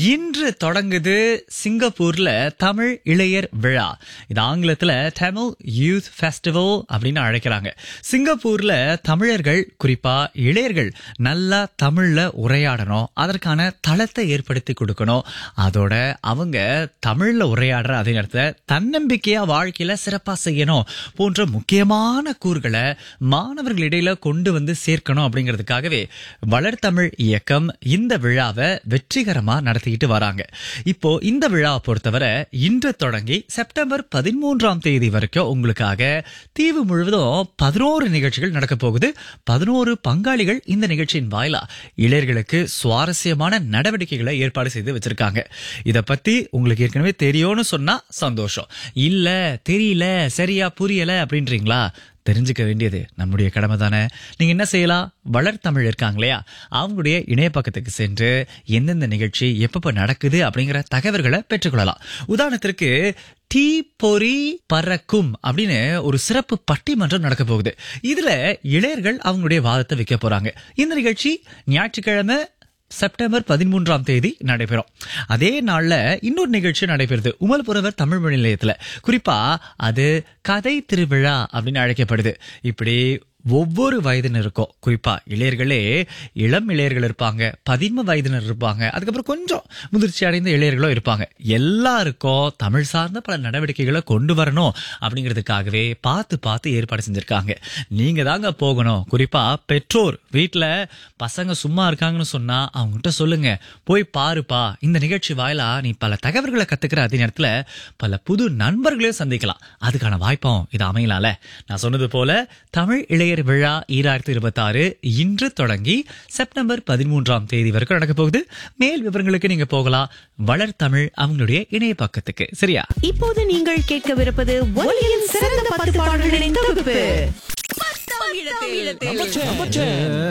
இன்று தொடங்குது சிங்கப்பூர்ல தமிழ் இளையர் விழா இது ஆங்கிலத்துல தமிழ் யூத் ஃபெஸ்டிவல் அப்படின்னு அழைக்கிறாங்க சிங்கப்பூர்ல தமிழர்கள் குறிப்பா இளையர்கள் நல்லா தமிழ்ல உரையாடணும் அதற்கான தளத்தை ஏற்படுத்தி கொடுக்கணும் அதோட அவங்க தமிழ்ல உரையாடுற அதே நேரத்தில் தன்னம்பிக்கையா வாழ்க்கையில சிறப்பா செய்யணும் போன்ற முக்கியமான கூறுகளை மாணவர்களிடையில கொண்டு வந்து சேர்க்கணும் அப்படிங்கிறதுக்காகவே வளர்தமிழ் இயக்கம் இந்த விழாவை வெற்றிகரமா நடத்திக்கிட்டு வராங்க இப்போ இந்த விழாவை பொறுத்தவரை இன்று தொடங்கி செப்டம்பர் பதிமூன்றாம் தேதி வரைக்கும் உங்களுக்காக தீவு முழுவதும் பதினோரு நிகழ்ச்சிகள் நடக்க போகுது பதினோரு பங்காளிகள் இந்த நிகழ்ச்சியின் வாயிலா இளையர்களுக்கு சுவாரஸ்யமான நடவடிக்கைகளை ஏற்பாடு செய்து வச்சிருக்காங்க இத பத்தி உங்களுக்கு ஏற்கனவே தெரியும்னு சொன்னா சந்தோஷம் இல்ல தெரியல சரியா புரியல அப்படின்றீங்களா தெரிஞ்சுக்க வேண்டியது நம்முடைய கடமை தானே நீங்க என்ன செய்யலாம் வளர்த்தமிழ் இருக்காங்க இல்லையா அவங்களுடைய இணைய பக்கத்துக்கு சென்று எந்தெந்த நிகழ்ச்சி எப்பப்ப நடக்குது அப்படிங்கிற தகவல்களை பெற்றுக்கொள்ளலாம் உதாரணத்திற்கு டீ பொறி பறக்கும் அப்படின்னு ஒரு சிறப்பு பட்டிமன்றம் நடக்க போகுது இதுல இளையர்கள் அவங்களுடைய வாதத்தை வைக்க போறாங்க இந்த நிகழ்ச்சி ஞாயிற்றுக்கிழமை செப்டம்பர் பதிமூன்றாம் தேதி நடைபெறும் அதே நாள்ல இன்னொரு நிகழ்ச்சி நடைபெறுது உமல்புரவர் தமிழ் மொழி நிலையத்துல குறிப்பா அது கதை திருவிழா அப்படின்னு அழைக்கப்படுது இப்படி ஒவ்வொரு வயதினருக்கும் குறிப்பா இளையர்களே இளம் இளையர்கள் இருப்பாங்க பதின்ம வயதினர் இருப்பாங்க அதுக்கப்புறம் கொஞ்சம் முதிர்ச்சி அடைந்த இளையர்களும் இருப்பாங்க எல்லாருக்கும் தமிழ் சார்ந்த பல நடவடிக்கைகளை கொண்டு வரணும் அப்படிங்கிறதுக்காகவே பார்த்து பார்த்து ஏற்பாடு செஞ்சிருக்காங்க நீங்க தாங்க போகணும் குறிப்பா பெற்றோர் வீட்டுல பசங்க சும்மா இருக்காங்கன்னு சொன்னா அவங்ககிட்ட சொல்லுங்க போய் பாருப்பா இந்த நிகழ்ச்சி வாயிலா நீ பல தகவல்களை கத்துக்கிற அதே நேரத்துல பல புது நண்பர்களையும் சந்திக்கலாம் அதுக்கான வாய்ப்பும் இது அமையலால நான் சொன்னது போல தமிழ் இளையர் விழா ஈராயிரத்தி இருபத்தி ஆறு இன்று தொடங்கி செப்டம்பர் பதிமூன்றாம் தேதி வரைக்கும் நடக்க போகுது மேல் விவரங்களுக்கு நீங்க போகலாம் வளர் தமிழ் அவங்களுடைய இணைய பக்கத்துக்கு சரியா இப்போது நீங்கள் கேட்கவிருப்பது ஒலியின் சிறந்த பத்து பாடல்களின் தொகுப்பு தமிழத்தில்